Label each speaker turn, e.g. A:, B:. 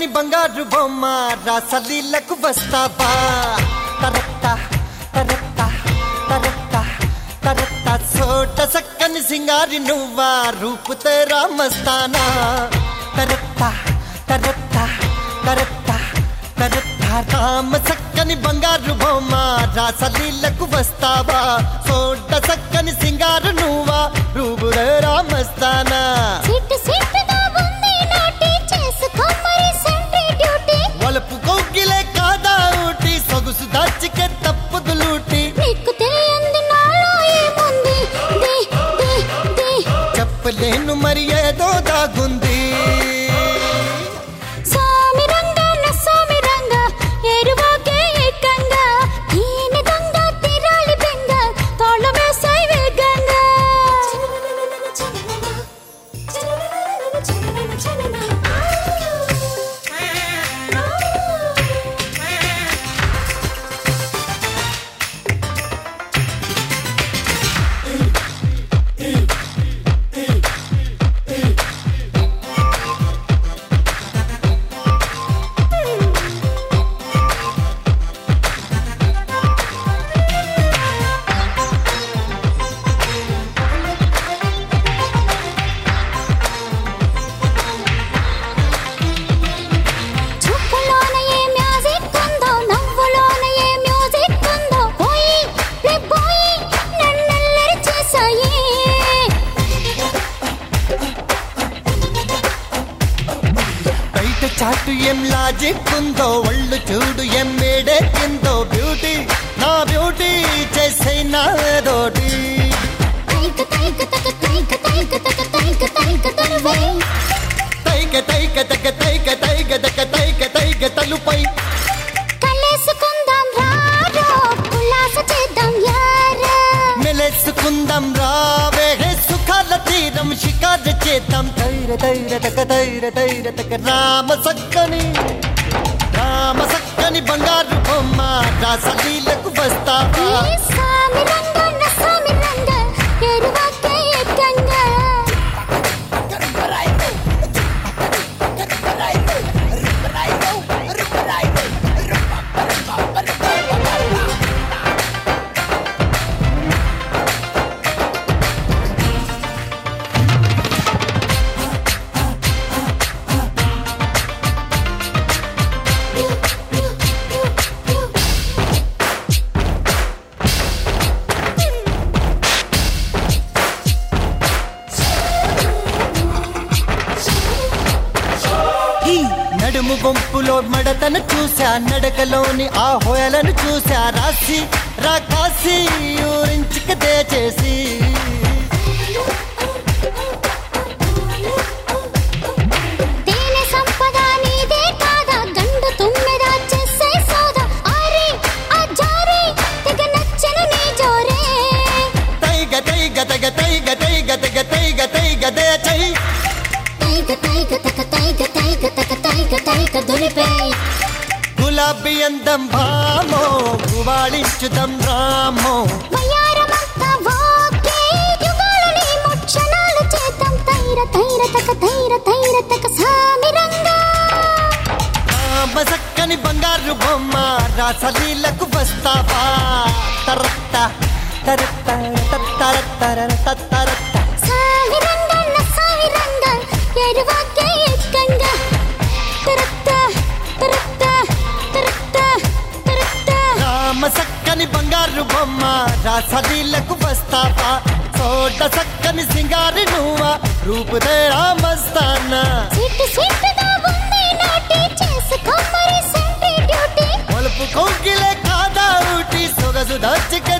A: సక్కని బంగారు బొమ్మ రాసలీలకు వస్తావా తరత్త తరత్త తరత్త తరత్త సోట సక్కని సింగారి నువ్వా రూపు తేరా మస్తానా తరత్త తరత్త తరత్త తరత్త రామ సక్కని బంగారు బొమ్మ రాసలీలకు వస్తావా సోట సక్కని సింగారు నువ్వా రూపు తేరా మస్తానా
B: సిట్టు సిట్టుగా ఉంది నాటి చేసుకో మరి సెంట్రీ డ్యూటీ
A: వలపు కోగిలే కాదా ఊటి సొగుసు దాచికే తప్పుదు లూటి
B: నీకు తెలియంది నాలో ఏముంది ది ది ది
A: చెప్పలేను మరి ఏదో దాగుంది
B: సామి రంగ నసామి రంగ ఎరువాకే ఏకంగా దీని దొంగ తిరాలి బెంగ తాళమేసాయి వేగంగా చూపులోన ఏ మ్యూజిక్ ఉందో నవ్వులోన ఏ మ్యూజిక్ ఉందో పోయి ప్లే పోయి నన్నల్లరి చేసాయి
A: బయట చాటు ఏం లాజిక్ ఉందో ఒళ్ళు చూడు ఏం మేడెక్కిందో బ్యూటీ నా బ్యూటీ చేసే నాదోటి
B: తైక తైక తక తైక తైక తక తైక తైక తరువై
A: తైక తైక తక తైక తైక తక తైక తైక తలుపై
B: కలేసుకుందాం రారో ఉల్లాస చేద్దాం యారా
A: మెలెసుకుందాం రావే హే సుఖాల తీరం షికారు చేద్దాం తైర తైర తక తైర తైర తక రామ సక్కని రామ సక్కని బంగారు బొమ్మ రాసలీలకు వస్తావా
B: ఈ సామి రంగ నసామి రంగ ఎరువాకే ఏకంగా
A: ఈ నడుము గుంపులో మడతను చూసా నడకలోని ఆ హోయలను చూసా రాసి రాకాసి ఊరించిక చేసి
B: తేనె సంపద నీదే కాదా గండు తుమ్మెద చేసే సోదా ఆరే ఆ జారే తెగ నచ్చన నీ జోరే
A: తైగ తైగ తగ తైగ తైగ తగ తైగ తైగ దే చై
B: తైగ తైగ తక తైగ తైగ తక తైగ తైగ దులిపే
A: గులాబీ అందం భామో గువాళించుదం రామో
B: వయ్యారమంతా వాకే యుగాలని ముక్షణాలు చేద్దాం తైర తైర తక తైర తైర తక సామి రంగా
A: రామ సక్కని బంగారు బొమ్మ రాసలీలకు వస్తావా తరత్త తరత్త తత్తర తత్తరత్త
B: సామి రంగా నసామి రంగా ఎరువాకే ఏకంగా తరత్త తరత్త తరత్త తరత్త
A: రామ సక్కని బంగారు బొమ్మ రాసలీలకు వస్తావా చోట సక్కని సింగారి నువ్వా రూపుదే రామస్తానా
B: సిట్టు సిట్టుగా ఉంది నాటి చేసుకో మరి సెంట్రీ డ్యూటీ
A: ఒలుపు కోగిలే కాదా ఊటి సొగసు దాచిక